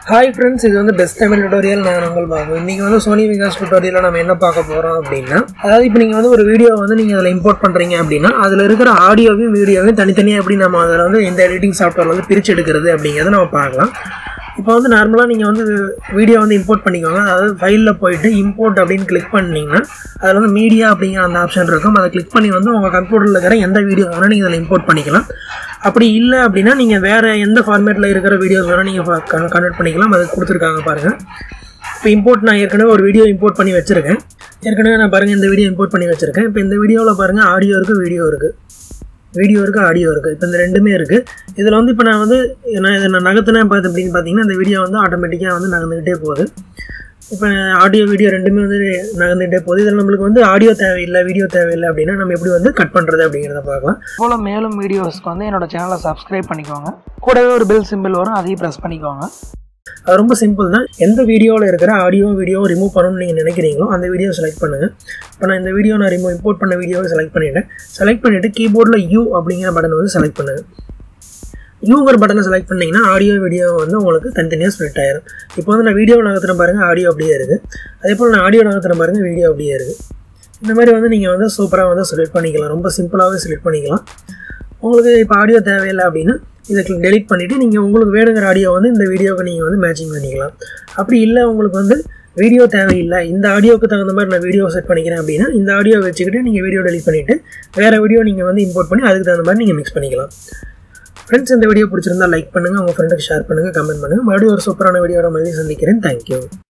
hi friends இது வந்து best Tamil tutorial நான் உங்கள் பாபு இன்றைக்கி வந்து சோனி விகாஸ் டுட்டோரியலில் நம்ம என்ன பார்க்க போகிறோம் அப்படின்னா அதாவது இப்போ நீங்கள் வந்து ஒரு வீடியோ வந்து நீங்கள் அதில் இம்போர்ட் பண்ணுறீங்க அப்படின்னா அதில் இருக்கிற ஆடியோவையும் வீடியோவையும் தனித்தனியாக எப்படி நம்ம அதில் வந்து எந்த எடிட்டிங் சாஃப்ட்வேர் வந்து பிரித்து எடுக்கிறது அப்படிங்கிறத நம்ம பார்க்கலாம் இப்போ வந்து நார்மலாக நீங்கள் வந்து வீடியோ வந்து இம்போர்ட் பண்ணிக்கோங்க அதாவது ஃபைலில் போயிட்டு இம்போர்ட் அப்படின்னு கிளிக் பண்ணிங்கன்னா அதில் வந்து மீடியா அப்படிங்கிற அந்த ஆப்ஷன் இருக்கும் அதை கிளிக் பண்ணி வந்து உங்கள் கம்ப்யூட்டரில் இருக்கிற எந்த வீடியோ வேணால் நீங்கள் அதில் இம்போர்ட் பண்ணிக்கலாம் அப்படி இல்லை அப்படின்னா நீங்கள் வேறு எந்த ஃபார்மேட்டில் இருக்கிற வீடியோஸ் வேணால் நீங்கள் கன்வெர்ட் பண்ணிக்கலாம் அது கொடுத்துருக்காங்க பாருங்கள் இப்போ இம்போர்ட் நான் ஏற்கனவே ஒரு வீடியோ இம்போர்ட் பண்ணி வச்சுருக்கேன் ஏற்கனவே நான் பாருங்கள் இந்த வீடியோ இம்போர்ட் பண்ணி வச்சுருக்கேன் இப்போ இந்த வீடியோவில் பாருங்கள் ஆடியோ இருக்குது வீடியோ இருக்குது வீடியோ இருக்குது ஆடியோ இருக்குது இப்போ இந்த ரெண்டுமே இருக்குது இதில் வந்து இப்போ நான் வந்து நான் இதை நான் நகர்த்தினேன் பார்த்து அப்படின்னு பார்த்தீங்கன்னா இந்த வீடியோ வந்து ஆட்டோமேட்டிக்காக வந்து நகர்ந்துக்கிட்டே போகுது இப்போ ஆடியோ வீடியோ ரெண்டுமே வந்து நகர்ந்துகிட்டே போகுது இதில் நம்மளுக்கு வந்து ஆடியோ தேவையில்லை வீடியோ தேவையில்லை அப்படின்னா நம்ம எப்படி வந்து கட் பண்ணுறது அப்படிங்கிறத பார்க்கலாம் போல் மேலும் வீடியோஸ்க்கு வந்து என்னோட சேனலை சப்ஸ்கிரைப் பண்ணிக்கோங்க கூடவே ஒரு பெல் சிம்பிள் வரும் அதையும் ப்ரெஸ் பண்ணிக்கோங்க அது ரொம்ப சிம்பிள் தான் எந்த வீடியோவில் இருக்கிற ஆடியோ வீடியோ ரிமூவ் பண்ணணும்னு நீங்கள் நினைக்கிறீங்களோ அந்த வீடியோ செலக்ட் பண்ணுங்கள் இப்போ நான் இந்த வீடியோ நான் ரிமூவ் இம்போர்ட் பண்ண வீடியோவை செலக்ட் பண்ணிவிட்டேன் செலக்ட் பண்ணிவிட்டு கீபோர்டில் யூ அப்படிங்கிற பட்டனை வந்து செலக்ட் பண்ணுங்கள் யூவர் பட்டனை செலக்ட் பண்ணிங்கன்னா ஆடியோ வீடியோ வந்து உங்களுக்கு தனித்தனியாக ஸ்ப்ளிட் ஆயிரும் இப்போ வந்து நான் வீடியோ நகர்த்துன பாருங்கள் ஆடியோ அப்படியே இருக்குது அதே போல் நான் ஆடியோ நகர்த்துன பாருங்கள் வீடியோ அப்படியே இருக்குது இந்த மாதிரி வந்து நீங்கள் வந்து சூப்பராக வந்து செலக்ட் பண்ணிக்கலாம் ரொம்ப சிம்பிளாகவே செலக்ட் பண்ணிக்கலாம் உங்களுக்கு இப்போ ஆடியோ தேவையில்லை அப்படின்னா இதை டெலிட் பண்ணிவிட்டு நீங்கள் உங்களுக்கு வேணுங்கிற ஆடியோ வந்து இந்த வீடியோவுக்கு நீங்கள் வந்து மேட்சிங் பண்ணிக்கலாம் அப்படி இல்லை உங்களுக்கு வந்து வீடியோ தேவையில்லை இந்த ஆடியோவுக்கு தகுந்த மாதிரி நான் வீடியோ செட் பண்ணிக்கிறேன் அப்படின்னா இந்த ஆடியோ வச்சுக்கிட்டு நீங்கள் வீடியோ டெலிட் பண்ணிவிட்டு வேறு வீடியோ நீங்கள் வந்து இம்போர்ட் பண்ணி அதுக்கு தகுந்த மாதிரி நீங்கள் மிக்ஸ் பண்ணிக்கலாம் ஃப்ரெண்ட்ஸ் இந்த வீடியோ பிடிச்சிருந்தா லைக் பண்ணுங்கள் உங்கள் ஃப்ரெண்டுக்கு ஷேர் பண்ணுங்கள் கமெண்ட் பண்ணுங்கள் மறுபடியும் ஒரு சூப்பரான வீடியோட மறுபடியும் சந்திக்கிறேன் தேங்க்யூ